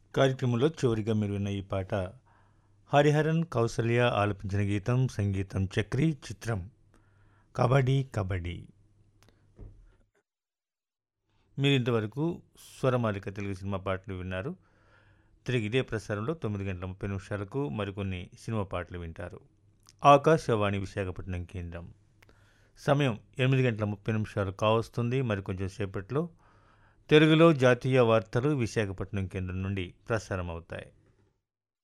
కార్యక్రమంలో చివరిగా మీరు విన్న ఈ పాట హరిహరన్ కౌసల్య ఆలపించిన గీతం సంగీతం చక్రి చిత్రం కబడ్డీ కబడ్డీ మీరు ఇంతవరకు స్వరమాలిక తెలుగు సినిమా పాటలు విన్నారు తిరిగి ఇదే ప్రసారంలో తొమ్మిది గంటల ముప్పై నిమిషాలకు మరికొన్ని సినిమా పాటలు వింటారు ఆకాశవాణి విశాఖపట్నం కేంద్రం సమయం ఎనిమిది గంటల ముప్పై నిమిషాలు కావస్తుంది మరికొంచెం సేపట్లో తెలుగులో జాతీయ వార్తలు విశాఖపట్నం కేంద్రం నుండి ప్రసారం అవుతాయి